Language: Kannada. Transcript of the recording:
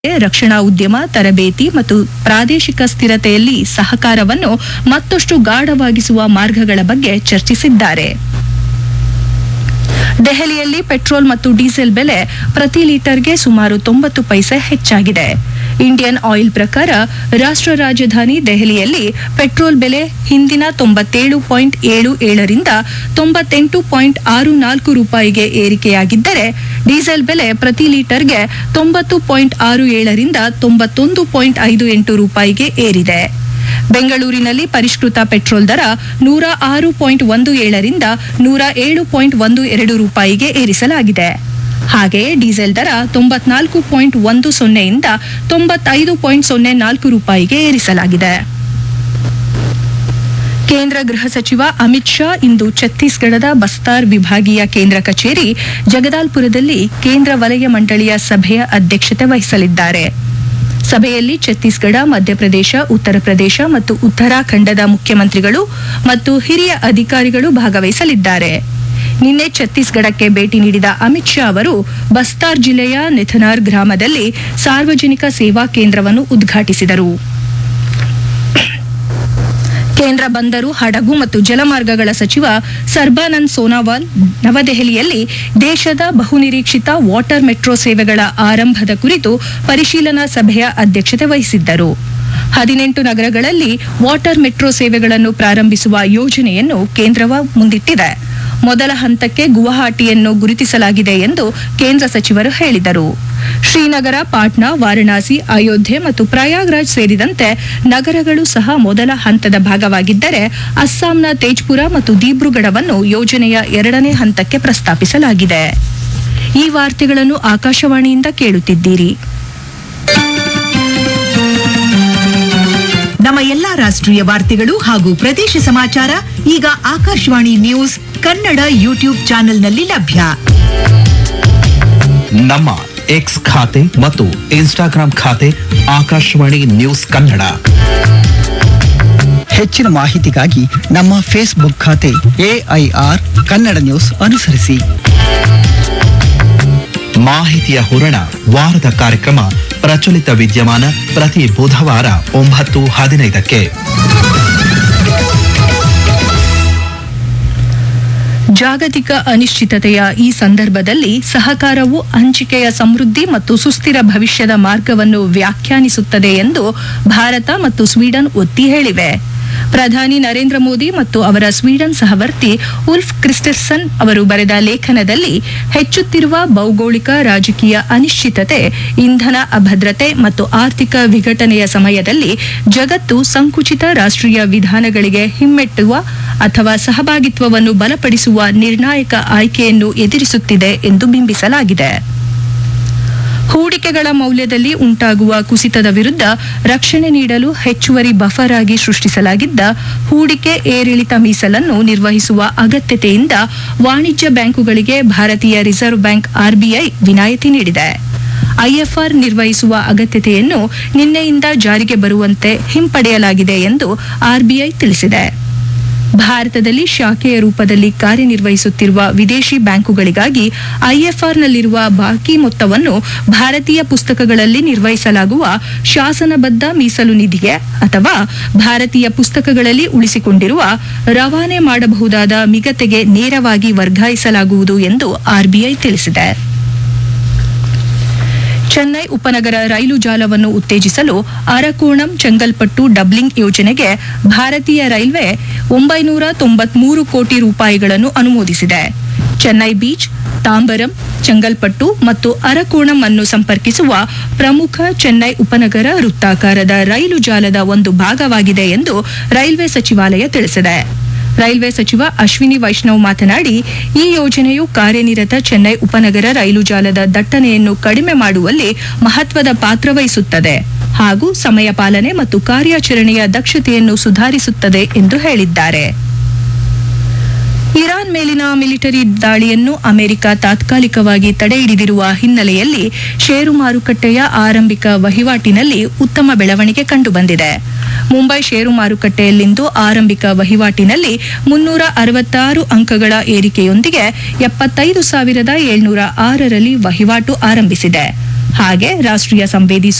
ರಕ್ಷಣಾ ಉದ್ಯಮ ತರಬೇತಿ ಮತ್ತು ಪ್ರಾದೇಶಿಕ ಸ್ಥಿರತೆಯಲ್ಲಿ ಸಹಕಾರವನ್ನು ಮತ್ತಷ್ಟು ಗಾಢವಾಗಿಸುವ ಮಾರ್ಗಗಳ ಬಗ್ಗೆ ಚರ್ಚಿಸಿದ್ದಾರೆ ದೆಹಲಿಯಲ್ಲಿ ಪೆಟ್ರೋಲ್ ಮತ್ತು ಡೀಸೆಲ್ ಬೆಲೆ ಪ್ರತಿ ಲೀಟರ್ಗೆ ಸುಮಾರು ತೊಂಬತ್ತು ಪೈಸೆ ಹೆಚ್ಚಾಗಿದೆ ಇಂಡಿಯನ್ ಆಯಿಲ್ ಪ್ರಕಾರ ರಾಷ್ಟ್ರ ರಾಜಧಾನಿ ದೆಹಲಿಯಲ್ಲಿ ಪೆಟ್ರೋಲ್ ಬೆಲೆ ಹಿಂದಿನ ತೊಂಬತ್ತೇಳು ಪಾಯಿಂಟ್ ಏಳು ಏಳರಿಂದ ತೊಂಬತ್ತೆಂಟು ಪಾಯಿಂಟ್ ಆರು ನಾಲ್ಕು ರೂಪಾಯಿಗೆ ಏರಿಕೆಯಾಗಿದ್ದರೆ ಡೀಸೆಲ್ ಬೆಲೆ ಪ್ರತಿ ಲೀಟರ್ಗೆ ತೊಂಬತ್ತು ಪಾಯಿಂಟ್ ಆರು ಏಳರಿಂದ ತೊಂಬತ್ತೊಂದು ಪಾಯಿಂಟ್ ಐದು ಎಂಟು ರೂಪಾಯಿಗೆ ಏರಿದೆ ಬೆಂಗಳೂರಿನಲ್ಲಿ ಪರಿಷ್ಕೃತ ಪೆಟ್ರೋಲ್ ದರ ನೂರ ಆರು ಪಾಯಿಂಟ್ ಒಂದು ಏಳರಿಂದ ನೂರ ಏಳು ಪಾಯಿಂಟ್ ಒಂದು ಎರಡು ರೂಪಾಯಿಗೆ ಏರಿಸಲಾಗಿದೆ ಹಾಗೆಯೇ ಡೀಸೆಲ್ ದರ ತೊಂಬತ್ನಾಲ್ಕು ಪಾಯಿಂಟ್ ಒಂದು ಸೊನ್ನೆಯಿಂದ ತೊಂಬತ್ತೈದು ಪಾಯಿಂಟ್ ಸೊನ್ನೆ ನಾಲ್ಕು ರೂಪಾಯಿಗೆ ಏರಿಸಲಾಗಿದೆ ಕೇಂದ್ರ ಗೃಹ ಸಚಿವ ಅಮಿತ್ ಶಾ ಇಂದು ಛತ್ತೀಸ್ಗಢದ ಬಸ್ತಾರ್ ವಿಭಾಗೀಯ ಕೇಂದ್ರ ಕಚೇರಿ ಜಗದಾಲ್ಪುರದಲ್ಲಿ ಕೇಂದ್ರ ವಲಯ ಮಂಡಳಿಯ ಸಭೆಯ ಅಧ್ಯಕ್ಷತೆ ವಹಿಸಲಿದ್ದಾರೆ ಸಭೆಯಲ್ಲಿ ಛತ್ತೀಸ್ಗಢ ಮಧ್ಯಪ್ರದೇಶ ಉತ್ತರ ಪ್ರದೇಶ ಮತ್ತು ಉತ್ತರಾಖಂಡದ ಮುಖ್ಯಮಂತ್ರಿಗಳು ಮತ್ತು ಹಿರಿಯ ಅಧಿಕಾರಿಗಳು ಭಾಗವಹಿಸಲಿದ್ದಾರೆ ನಿನ್ನೆ ಛತ್ತೀಸ್ಗಢಕ್ಕೆ ಭೇಟಿ ನೀಡಿದ ಅಮಿತ್ ಶಾ ಅವರು ಬಸ್ತಾರ್ ಜಿಲ್ಲೆಯ ನೆಥನಾರ್ ಗ್ರಾಮದಲ್ಲಿ ಸಾರ್ವಜನಿಕ ಸೇವಾ ಕೇಂದ್ರವನ್ನು ಉದ್ಘಾಟಿಸಿದರು ಕೇಂದ್ರ ಬಂದರು ಹಡಗು ಮತ್ತು ಜಲಮಾರ್ಗಗಳ ಸಚಿವ ಸರ್ಬಾನಂದ್ ಸೋನಾವಾಲ್ ನವದೆಹಲಿಯಲ್ಲಿ ದೇಶದ ಬಹುನಿರೀಕ್ಷಿತ ವಾಟರ್ ಮೆಟ್ರೋ ಸೇವೆಗಳ ಆರಂಭದ ಕುರಿತು ಪರಿಶೀಲನಾ ಸಭೆಯ ಅಧ್ಯಕ್ಷತೆ ವಹಿಸಿದ್ದರು ಹದಿನೆಂಟು ನಗರಗಳಲ್ಲಿ ವಾಟರ್ ಮೆಟ್ರೋ ಸೇವೆಗಳನ್ನು ಪ್ರಾರಂಭಿಸುವ ಯೋಜನೆಯನ್ನು ಕೇಂದ್ರವ ಮುಂದಿಟ್ಟಿದೆ ಮೊದಲ ಹಂತಕ್ಕೆ ಗುವಾಹಟಿಯನ್ನು ಗುರುತಿಸಲಾಗಿದೆ ಎಂದು ಕೇಂದ್ರ ಸಚಿವರು ಹೇಳಿದರು ಶ್ರೀನಗರ ಪಾಟ್ನಾ ವಾರಣಾಸಿ ಅಯೋಧ್ಯೆ ಮತ್ತು ಪ್ರಯಾಗ್ರಾಜ್ ಸೇರಿದಂತೆ ನಗರಗಳು ಸಹ ಮೊದಲ ಹಂತದ ಭಾಗವಾಗಿದ್ದರೆ ಅಸ್ಸಾಂನ ತೇಜ್ಪುರ ಮತ್ತು ದಿಬ್ರುಗಢವನ್ನು ಯೋಜನೆಯ ಎರಡನೇ ಹಂತಕ್ಕೆ ಪ್ರಸ್ತಾಪಿಸಲಾಗಿದೆ ಈ ವಾರ್ತೆಗಳನ್ನು ಆಕಾಶವಾಣಿಯಿಂದ ಕೇಳುತ್ತಿದ್ದೀರಿ ನಮ್ಮ ಎಲ್ಲಾ ರಾಷ್ಟ್ರೀಯ ವಾರ್ತೆಗಳು ಹಾಗೂ ಪ್ರದೇಶ ಸಮಾಚಾರ ಈಗ ಆಕಾಶವಾಣಿ ನ್ಯೂಸ್ ಕನ್ನಡ ಯೂಟ್ಯೂಬ್ ಚಾನೆಲ್ನಲ್ಲಿ ಲಭ್ಯ ನಮ್ಮ ಎಕ್ಸ್ ಖಾತೆ ಮತ್ತು ಇನ್ಸ್ಟಾಗ್ರಾಂ ಖಾತೆ ಆಕಾಶವಾಣಿ ನ್ಯೂಸ್ ಕನ್ನಡ ಹೆಚ್ಚಿನ ಮಾಹಿತಿಗಾಗಿ ನಮ್ಮ ಫೇಸ್ಬುಕ್ ಖಾತೆ ಎಐಆರ್ ಕನ್ನಡ ನ್ಯೂಸ್ ಅನುಸರಿಸಿ ಮಾಹಿತಿಯ ಹೊರಣ ವಾರದ ಕಾರ್ಯಕ್ರಮ ಪ್ರಚಲಿತ ವಿದ್ಯಮಾನ ಪ್ರತಿ ಬುಧವಾರ ಒಂಬತ್ತು ಹದಿನೈದಕ್ಕೆ ಜಾಗತಿಕ ಅನಿಶ್ಚಿತತೆಯ ಈ ಸಂದರ್ಭದಲ್ಲಿ ಸಹಕಾರವು ಹಂಚಿಕೆಯ ಸಮೃದ್ಧಿ ಮತ್ತು ಸುಸ್ಥಿರ ಭವಿಷ್ಯದ ಮಾರ್ಗವನ್ನು ವ್ಯಾಖ್ಯಾನಿಸುತ್ತದೆ ಎಂದು ಭಾರತ ಮತ್ತು ಸ್ವೀಡನ್ ಒತ್ತಿ ಹೇಳಿವೆ ಪ್ರಧಾನಿ ನರೇಂದ್ರ ಮೋದಿ ಮತ್ತು ಅವರ ಸ್ವೀಡನ್ ಸಹವರ್ತಿ ಉಲ್ಫ್ ಕ್ರಿಸ್ಟರ್ಸನ್ ಅವರು ಬರೆದ ಲೇಖನದಲ್ಲಿ ಹೆಚ್ಚುತ್ತಿರುವ ಭೌಗೋಳಿಕ ರಾಜಕೀಯ ಅನಿಶ್ಚಿತತೆ ಇಂಧನ ಅಭದ್ರತೆ ಮತ್ತು ಆರ್ಥಿಕ ವಿಘಟನೆಯ ಸಮಯದಲ್ಲಿ ಜಗತ್ತು ಸಂಕುಚಿತ ರಾಷ್ಟ್ರೀಯ ವಿಧಾನಗಳಿಗೆ ಹಿಮ್ಮೆಟ್ಟುವ ಅಥವಾ ಸಹಭಾಗಿತ್ವವನ್ನು ಬಲಪಡಿಸುವ ನಿರ್ಣಾಯಕ ಆಯ್ಕೆಯನ್ನು ಎದುರಿಸುತ್ತಿದೆ ಎಂದು ಬಿಂಬಿಸಲಾಗಿದೆ ಹೂಡಿಕೆಗಳ ಮೌಲ್ಯದಲ್ಲಿ ಉಂಟಾಗುವ ಕುಸಿತದ ವಿರುದ್ಧ ರಕ್ಷಣೆ ನೀಡಲು ಹೆಚ್ಚುವರಿ ಬಫರ್ ಆಗಿ ಸೃಷ್ಟಿಸಲಾಗಿದ್ದ ಹೂಡಿಕೆ ಏರಿಳಿತ ಮೀಸಲನ್ನು ನಿರ್ವಹಿಸುವ ಅಗತ್ಯತೆಯಿಂದ ವಾಣಿಜ್ಯ ಬ್ಯಾಂಕುಗಳಿಗೆ ಭಾರತೀಯ ರಿಸರ್ವ್ ಬ್ಯಾಂಕ್ ಆರ್ಬಿಐ ವಿನಾಯಿತಿ ನೀಡಿದೆ ಐಎಫ್ಆರ್ ನಿರ್ವಹಿಸುವ ಅಗತ್ಯತೆಯನ್ನು ನಿನ್ನೆಯಿಂದ ಜಾರಿಗೆ ಬರುವಂತೆ ಹಿಂಪಡೆಯಲಾಗಿದೆ ಎಂದು ಆರ್ಬಿಐ ತಿಳಿಸಿದೆ ಭಾರತದಲ್ಲಿ ಶಾಖೆಯ ರೂಪದಲ್ಲಿ ಕಾರ್ಯನಿರ್ವಹಿಸುತ್ತಿರುವ ವಿದೇಶಿ ಬ್ಯಾಂಕುಗಳಿಗಾಗಿ ಐಎಫ್ಆರ್ನಲ್ಲಿರುವ ಬಾಕಿ ಮೊತ್ತವನ್ನು ಭಾರತೀಯ ಪುಸ್ತಕಗಳಲ್ಲಿ ನಿರ್ವಹಿಸಲಾಗುವ ಶಾಸನಬದ್ಧ ಮೀಸಲು ನಿಧಿಗೆ ಅಥವಾ ಭಾರತೀಯ ಪುಸ್ತಕಗಳಲ್ಲಿ ಉಳಿಸಿಕೊಂಡಿರುವ ರವಾನೆ ಮಾಡಬಹುದಾದ ಮಿಗತೆಗೆ ನೇರವಾಗಿ ವರ್ಗಾಯಿಸಲಾಗುವುದು ಎಂದು ಆರ್ಬಿಐ ತಿಳಿಸಿದೆ ಚೆನ್ನೈ ಉಪನಗರ ರೈಲು ಜಾಲವನ್ನು ಉತ್ತೇಜಿಸಲು ಅರಕೋಣಂ ಚೆಂಗಲ್ಪಟ್ಟು ಡಬ್ಲಿಂಗ್ ಯೋಜನೆಗೆ ಭಾರತೀಯ ರೈಲ್ವೆ ಒಂಬೈನೂರ ತೊಂಬತ್ಮೂರು ಕೋಟಿ ರೂಪಾಯಿಗಳನ್ನು ಅನುಮೋದಿಸಿದೆ ಚೆನ್ನೈ ಬೀಚ್ ತಾಂಬರಂ ಚೆಂಗಲ್ಪಟ್ಟು ಮತ್ತು ಅರಕೋಣಂ ಅನ್ನು ಸಂಪರ್ಕಿಸುವ ಪ್ರಮುಖ ಚೆನ್ನೈ ಉಪನಗರ ವೃತ್ತಾಕಾರದ ರೈಲು ಜಾಲದ ಒಂದು ಭಾಗವಾಗಿದೆ ಎಂದು ರೈಲ್ವೆ ಸಚಿವಾಲಯ ತಿಳಿಸಿದೆ ರೈಲ್ವೆ ಸಚಿವ ಅಶ್ವಿನಿ ವೈಷ್ಣವ್ ಮಾತನಾಡಿ ಈ ಯೋಜನೆಯು ಕಾರ್ಯನಿರತ ಚೆನ್ನೈ ಉಪನಗರ ರೈಲು ಜಾಲದ ದಟ್ಟಣೆಯನ್ನು ಕಡಿಮೆ ಮಾಡುವಲ್ಲಿ ಮಹತ್ವದ ಪಾತ್ರ ವಹಿಸುತ್ತದೆ ಹಾಗೂ ಸಮಯ ಪಾಲನೆ ಮತ್ತು ಕಾರ್ಯಾಚರಣೆಯ ದಕ್ಷತೆಯನ್ನು ಸುಧಾರಿಸುತ್ತದೆ ಎಂದು ಹೇಳಿದ್ದಾರೆ ಇರಾನ್ ಮೇಲಿನ ಮಿಲಿಟರಿ ದಾಳಿಯನ್ನು ಅಮೆರಿಕ ತಾತ್ಕಾಲಿಕವಾಗಿ ತಡೆಹಿಡಿದಿರುವ ಹಿನ್ನೆಲೆಯಲ್ಲಿ ಷೇರು ಮಾರುಕಟ್ಟೆಯ ಆರಂಭಿಕ ವಹಿವಾಟಿನಲ್ಲಿ ಉತ್ತಮ ಬೆಳವಣಿಗೆ ಕಂಡುಬಂದಿದೆ ಮುಂಬೈ ಷೇರು ಮಾರುಕಟ್ಟೆಯಲ್ಲಿಂದು ಆರಂಭಿಕ ವಹಿವಾಟಿನಲ್ಲಿ ಮುನ್ನೂರ ಅರವತ್ತಾರು ಅಂಕಗಳ ಏರಿಕೆಯೊಂದಿಗೆ ಎಪ್ಪತ್ತೈದು ಸಾವಿರದ ಏಳ್ನೂರ ಆರರಲ್ಲಿ ವಹಿವಾಟು ಆರಂಭಿಸಿದೆ ಹಾಗೆ ರಾಷ್ಟ್ರೀಯ ಸಂವೇದಿ